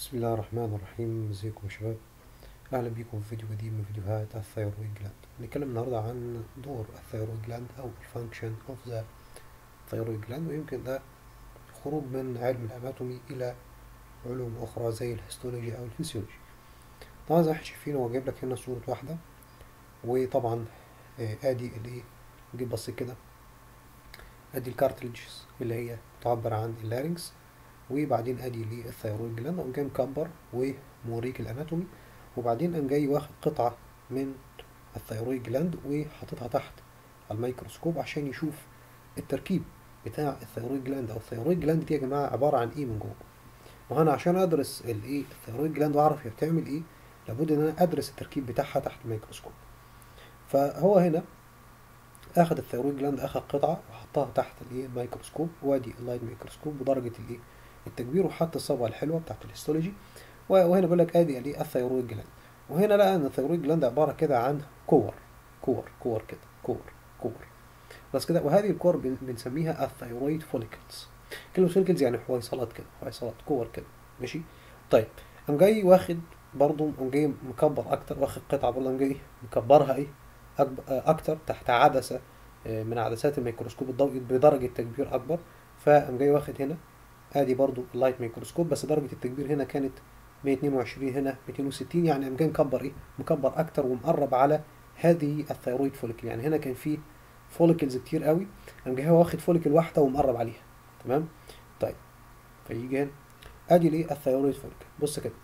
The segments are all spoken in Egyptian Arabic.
بسم الله الرحمن الرحيم ازيكم يا شباب اهلا بيكم في فيديو جديد من فيديوهات الثيرويد جلاند هنتكلم النهارده عن دور الثيرويد جلاند او الفانكشن اوف ذا ثيرويد جلاند ويمكن ده خروج من علم الاناتومي الى علوم اخرى زي الهيستولوجي او الفسيولوجي طبعا زي ما احنا شايفين هو جايب لك هنا صورة واحدة وطبعا آه، ادي الايه نجيب بص كده ادي الكارتليجز اللي هي تعبر عن اللارynx وبعدين ادي لي الثيرويد جلاند قام جاي مكبر وموريك الاناتومي وبعدين قام جاي واخد قطعة من الثيرويد جلاند وحاططها تحت الميكروسكوب عشان يشوف التركيب بتاع الثيرويد جلاند او الثيرويد جلاند دي يا جماعة عبارة عن ايه من جوه وهنا عشان ادرس الايه الثيرويد جلاند واعرف هي بتعمل ايه لابد ان انا ادرس التركيب بتاعها تحت الميكروسكوب فهو هنا اخد الثيرويد جلاند اخد قطعة وحطها تحت الايه الميكروسكوب وادي اللايت ميكروسكوب بدرجة الايه التكبير وحط الصبغه الحلوه بتاعت الهيستولوجي وهنا بيقول لك ادي ادي الثيرويد جلاند وهنا لقى ان الثيرويد جلاند عباره كده عن كور كور كور كده كور كور بس كده وهذه الكور بن- بنسميها الثيرويد فوليكلز كلمه فوليكلز يعني حويصلات كده حويصلات كور كده ماشي طيب قام جاي واخد برضه قام جاي مكبر اكتر واخد قطعه برضه قام جاي مكبرها ايه أكب- اكتر تحت عدسه آه، من عدسات الميكروسكوب الضوئي بدرجه تكبير اكبر فقام جاي واخد هنا ادي برضو اللايت ميكروسكوب بس درجة التكبير هنا كانت 122 هنا 260 يعني قام جاي مكبر ايه مكبر اكتر ومقرب على هذه الثيرويد فوليكل يعني هنا كان في فوليكلز كتير قوي قام جاي هو واخد فوليكل واحدة ومقرب عليها تمام طيب فيجي هنا ادي الايه الثيرويد فوليكل بص كده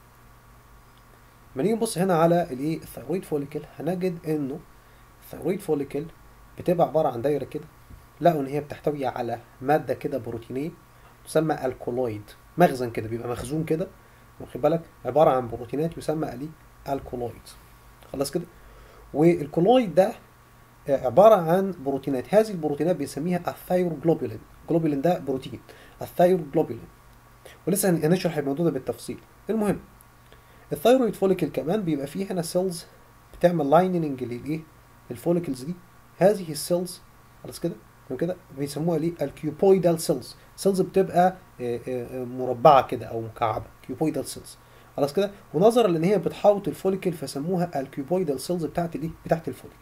لما نيجي نبص هنا على الايه الثيرويد فوليكل هنجد انه الثيرويد فوليكل بتبقى عبارة عن دايرة كده لقوا ان هي بتحتوي على مادة كده بروتينية تسمى الكولويد مخزن كده بيبقى مخزون كده واخد بالك عباره عن بروتينات يسمى اليه الكولويد خلاص كده والكولويد ده آه، عباره عن بروتينات هذه البروتينات بنسميها الثايروجلوبولين الجلوبولين ده بروتين الثايروجلوبولين ولسه هن- هنشرح الموضوع ده بالتفصيل المهم الثايرويد فوليكل كمان بيبقى فيه هنا سيلز بتعمل لايننج للايه الفوليكلز دي هذه السيلز خلاص كده تمام كده بيسموها ليه الكيوبويدال سيلز سيلز بتبقى آه، آه، مربعه كده او مكعبه كيوبويدال سيلز خلاص كده ونظرا لان هي بتحوط الفوليكل فسموها الكيوبويدال سيلز بتاعت الايه بتاعت الفوليكل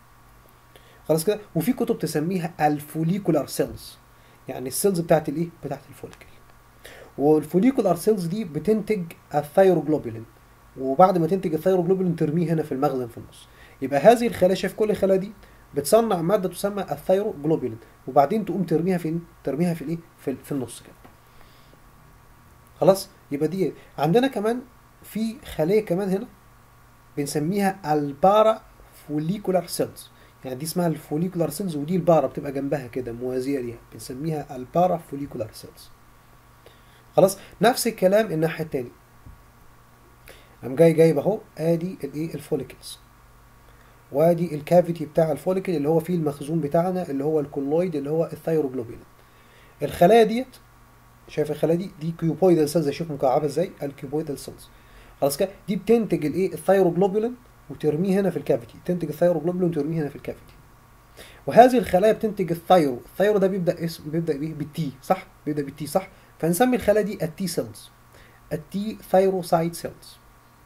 خلاص كده وفي كتب تسميها الفوليكولار سيلز يعني السيلز بتاعت الايه بتاعت الفوليكل والفوليكولار سيلز دي بتنتج الثايروجلوبولين وبعد ما تنتج الثايروجلوبولين ترميه هنا في المخزن في النص يبقى هذه الخلايا شايف كل خلايا دي بتصنع ماده تسمى الثايروجلوبولين وبعدين تقوم ترميها فين ترميها في الايه في, في النص كده خلاص يبقى دي عندنا كمان في خليه كمان هنا بنسميها البارا فوليكولار سيلز يعني دي اسمها الفوليكولار سيلز ودي البارا بتبقى جنبها كده موازيه ليها بنسميها البارا فوليكولار سيلز خلاص نفس الكلام الناحيه التانية قام جاي جايب اهو ادي الايه الفوليكلز وادي الكافيتي بتاع الفوليكل اللي هو فيه المخزون بتاعنا اللي هو الكولويد اللي هو الثايروجلوبولين الخلايا ديت شايف الخلايا دي دي كيوبويدال سيلز شوف مكعبه ازاي الكيوبويدال سيلز خلاص كده دي بتنتج الايه الثايروجلوبولين وترميه هنا في الكافيتي تنتج الثايروجلوبولين وترميه هنا في الكافيتي وهذه الخلايا بتنتج الثايرو الثايرو ده بيبدا اسم بيبدا بايه بالتي صح بيبدا بالتي صح فنسمي الخلايا دي التي سيلز التي ثايروسايت سيلز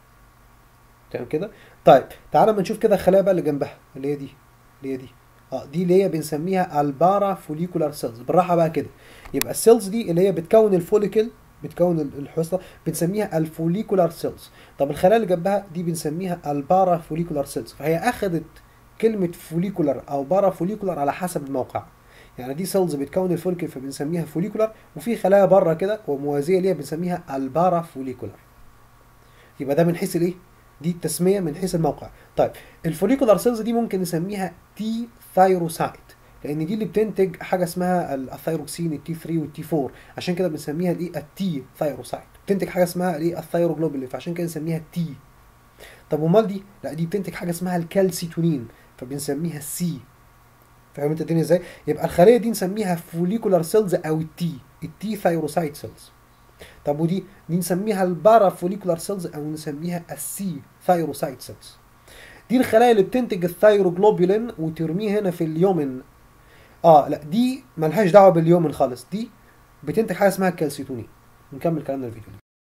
تمام كده طيب تعالى ما نشوف كده الخلايا بقى اللي جنبها اللي هي دي اللي هي دي اه دي اللي هي بنسميها البارا فوليكولار سيلز بالراحه بقى كده يبقى السيلز دي اللي هي بتكون الفوليكل بتكون ال- الحصه بنسميها الفوليكولار سيلز طب الخلايا اللي جنبها دي بنسميها البارا فوليكولار سيلز فهي اخذت كلمه فوليكولار او بارا فوليكولار على حسب الموقع يعني دي سيلز بتكون الفوليكل فبنسميها فوليكولار وفي خلايا بره كده وموازيه ليها بنسميها البارا فوليكولار يبقى ده من حيث الايه دي التسميه من حيث الموقع طيب الفوليكولار سيلز دي ممكن نسميها تي ثايروسايت لان دي اللي بتنتج حاجه اسمها ال- الثايروكسين التي 3 والتي 4 عشان كده بنسميها الايه التي ثايروسايت بتنتج حاجه اسمها الايه الثايروجلوبولين فعشان كده نسميها تي طب امال دي لا دي بتنتج حاجه اسمها الكالسيتونين فبنسميها السي فاهم انت الدنيا ازاي يبقى الخليه دي نسميها فوليكولار سيلز او التي التي ثايروسايت سيلز طب ودي دي نسميها البارا فوليكولار سيلز او نسميها السي ثايروسايت سيلز دي الخلايا اللي بتنتج الثايروجلوبولين وترميه هنا في اليومن اه لا دي ملهاش دعوه باليومن خالص دي بتنتج حاجه اسمها الكالسيتونين نكمل كلامنا الفيديو